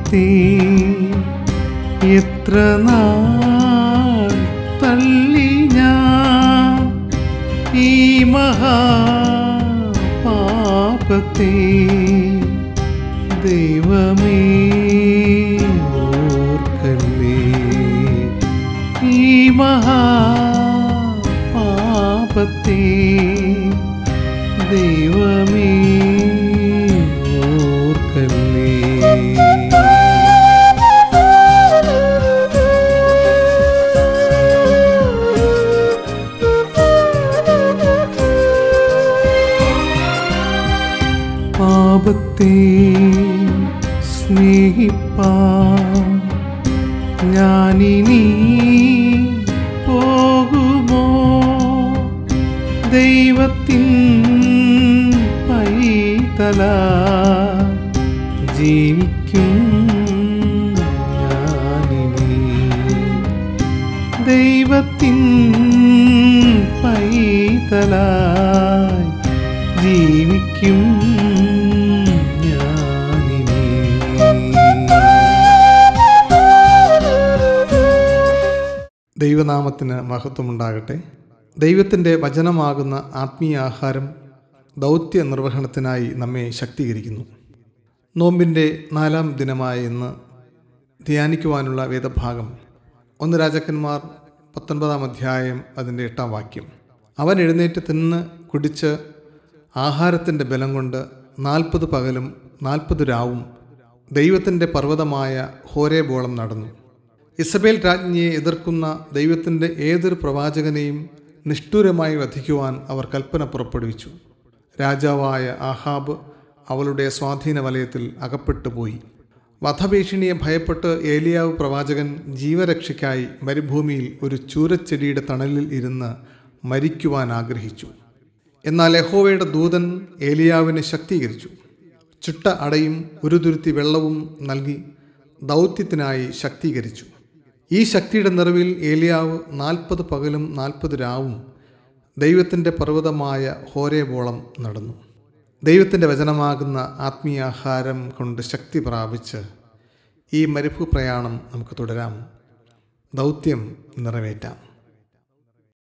പാപത്തെ എത്ര നാൾ തള്ളി ഞാൻ ഈ മഹാ പാപത്തെ ദൈവമേ ഓർക്കല്ലേ ഈ മഹാ പാപത്തെ ദൈവമേ ഓർക്കല്ലേ പാപത്തെ സ്നേഹിപ്പാ ഞാനിനി പോകുമോ ദൈവത്തിൻ പൈതല ജീവിക്കും ഞാനിനി ദൈവത്തിൻ പൈതലായി ജീവിക്കും ഞാനിനി ദൈവനാമത്തിന് മഹത്വമുണ്ടാകട്ടെ ദൈവത്തിൻ്റെ വചനമാകുന്ന ആത്മീയ ആഹാരം ദൗത്യ നിർവഹണത്തിനായി നമ്മെ ശക്തീകരിക്കുന്നു നോമ്പിൻ്റെ നാലാം ദിനമായ ഇന്ന് ധ്യാനിക്കുവാനുള്ള വേദഭാഗം ഒന്ന് രാജാക്കന്മാർ പത്തൊൻപതാം അധ്യായം അതിൻ്റെ എട്ടാം വാക്യം അവൻ എഴുന്നേറ്റ് തിന്ന് കുടിച്ച് ആഹാരത്തിൻ്റെ ബലം കൊണ്ട് നാൽപ്പത് പകലും നാൽപ്പത് രാവും ദൈവത്തിൻ്റെ പർവ്വതമായ ഹോരേബോളം നടന്നു ഇസബേൽ രാജ്ഞിയെ എതിർക്കുന്ന ദൈവത്തിൻ്റെ ഏതൊരു പ്രവാചകനെയും നിഷ്ഠൂരമായി വധിക്കുവാൻ അവർ കൽപ്പന പുറപ്പെടുവിച്ചു രാജാവായ ആഹാബ് അവളുടെ സ്വാധീന വലയത്തിൽ അകപ്പെട്ടുപോയി വധഭീഷണിയെ ഭയപ്പെട്ട് ഏലിയാവ് പ്രവാചകൻ ജീവരക്ഷയ്ക്കായി മരുഭൂമിയിൽ ഒരു ചൂരച്ചെടിയുടെ തണലിൽ ഇരുന്ന് മരിക്കുവാൻ ആഗ്രഹിച്ചു എന്നാൽ യഹോവയുടെ ദൂതൻ ഏലിയാവിനെ ശക്തീകരിച്ചു ചുട്ട അടയും ഒരു തുരുത്തി വെള്ളവും നൽകി ദൗത്യത്തിനായി ശക്തീകരിച്ചു ഈ ശക്തിയുടെ നിറവിൽ ഏലിയാവ് നാൽപ്പത് പകലും നാൽപ്പത് രാവും ദൈവത്തിൻ്റെ പർവ്വതമായ ഹോരേബോളം നടന്നു ദൈവത്തിൻ്റെ വചനമാകുന്ന ആത്മീയാഹാരം കൊണ്ട് ശക്തി പ്രാപിച്ച് ഈ മരുഭൂ പ്രയാണം നമുക്ക് തുടരാം ദൗത്യം നിറവേറ്റാം